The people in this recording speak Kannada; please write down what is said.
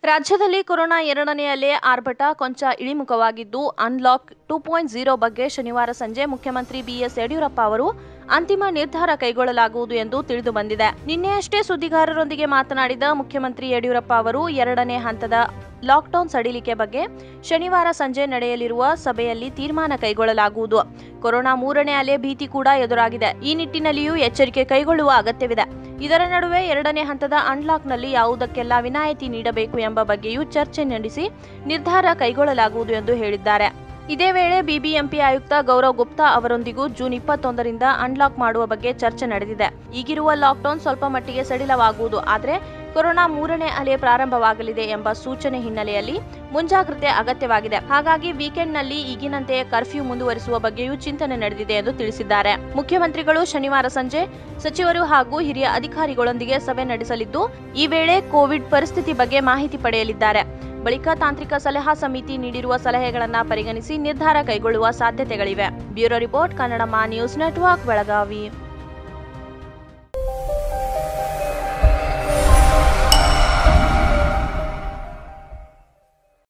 ರಾಜ್ಯದಲ್ಲಿ ಕೊರೋನಾ ಎರಡನೇ ಅಲೆ ಆರ್ಭಟ ಕೊಂಚ ಇಳಿಮುಖವಾಗಿದ್ದು ಅನ್ಲಾಕ್ ಟೂ ಪಾಯಿಂಟ್ ಝೀರೋ ಬಗ್ಗೆ ಶನಿವಾರ ಸಂಜೆ ಮುಖ್ಯಮಂತ್ರಿ ಬಿಎಸ್ ಯಡಿಯೂರಪ್ಪ ಅವರು ಅಂತಿಮ ನಿರ್ಧಾರ ಕೈಗೊಳ್ಳಲಾಗುವುದು ಎಂದು ತಿಳಿದು ಬಂದಿದೆ ನಿನ್ನೆಯಷ್ಟೇ ಸುದ್ದಿಗಾರರೊಂದಿಗೆ ಮಾತನಾಡಿದ ಮುಖ್ಯಮಂತ್ರಿ ಯಡಿಯೂರಪ್ಪ ಅವರು ಎರಡನೇ ಹಂತದ ಲಾಕ್ಡೌನ್ ಸಡಿಲಿಕೆ ಬಗ್ಗೆ ಶನಿವಾರ ಸಂಜೆ ನಡೆಯಲಿರುವ ಸಭೆಯಲ್ಲಿ ತೀರ್ಮಾನ ಕೈಗೊಳ್ಳಲಾಗುವುದು ಕೊರೋನಾ ಮೂರನೇ ಅಲೆ ಭೀತಿ ಕೂಡ ಎದುರಾಗಿದೆ ಈ ನಿಟ್ಟಿನಲ್ಲಿಯೂ ಎಚ್ಚರಿಕೆ ಕೈಗೊಳ್ಳುವ ಅಗತ್ಯವಿದೆ ಇದರ ನಡುವೆ ಎರಡನೇ ಹಂತದ ಅನ್ಲಾಕ್ನಲ್ಲಿ ಯಾವುದಕ್ಕೆಲ್ಲ ವಿನಾಯಿತಿ ನೀಡಬೇಕು ಎಂಬ ಬಗ್ಗೆಯೂ ಚರ್ಚೆ ನಡೆಸಿ ನಿರ್ಧಾರ ಕೈಗೊಳ್ಳಲಾಗುವುದು ಎಂದು ಹೇಳಿದ್ದಾರೆ ಇದೇ ವೇಳೆ ಬಿಬಿಎಂಪಿ ಆಯುಕ್ತ ಗೌರವ್ ಗುಪ್ತಾ ಅವರೊಂದಿಗೂ ಜೂನ್ ಇಪ್ಪತ್ತೊಂದರಿಂದ ಅನ್ಲಾಕ್ ಮಾಡುವ ಬಗ್ಗೆ ಚರ್ಚೆ ನಡೆದಿದೆ ಈಗಿರುವ ಲಾಕ್ಡೌನ್ ಸ್ವಲ್ಪ ಮಟ್ಟಿಗೆ ಸಡಿಲವಾಗುವುದು ಆದರೆ ಕೊರೋನಾ ಮೂರನೇ ಅಲೆ ಪ್ರಾರಂಭವಾಗಲಿದೆ ಎಂಬ ಸೂಚನೆ ಹಿನ್ನೆಲೆಯಲ್ಲಿ ಮುಂಜಾಗ್ರತೆ ಅಗತ್ಯವಾಗಿದೆ ಹಾಗಾಗಿ ವೀಕೆಂಡ್ನಲ್ಲಿ ಈಗಿನಂತೆಯೇ ಕರ್ಫ್ಯೂ ಮುಂದುವರಿಸುವ ಬಗ್ಗೆಯೂ ಚಿಂತನೆ ನಡೆದಿದೆ ಎಂದು ತಿಳಿಸಿದ್ದಾರೆ ಮುಖ್ಯಮಂತ್ರಿಗಳು ಶನಿವಾರ ಸಂಜೆ ಸಚಿವರು ಹಾಗೂ ಹಿರಿಯ ಅಧಿಕಾರಿಗಳೊಂದಿಗೆ ಸಭೆ ನಡೆಸಲಿದ್ದು ಈ ವೇಳೆ ಕೋವಿಡ್ ಪರಿಸ್ಥಿತಿ ಬಗ್ಗೆ ಮಾಹಿತಿ ಪಡೆಯಲಿದ್ದಾರೆ ಬಳಿಕ ತಾಂತ್ರಿಕ ಸಲಹಾ ಸಮಿತಿ ನೀಡಿರುವ ಸಲಹೆಗಳನ್ನು ಪರಿಗಣಿಸಿ ನಿರ್ಧಾರ ಕೈಗೊಳ್ಳುವ ಸಾಧ್ಯತೆಗಳಿವೆ ಬ್ಯೂರೋ ರಿಪೋರ್ಟ್ ಕನ್ನಡ ಮಾ ನ್ಯೂಸ್ ನೆಟ್ವರ್ಕ್ ಬೆಳಗಾವಿ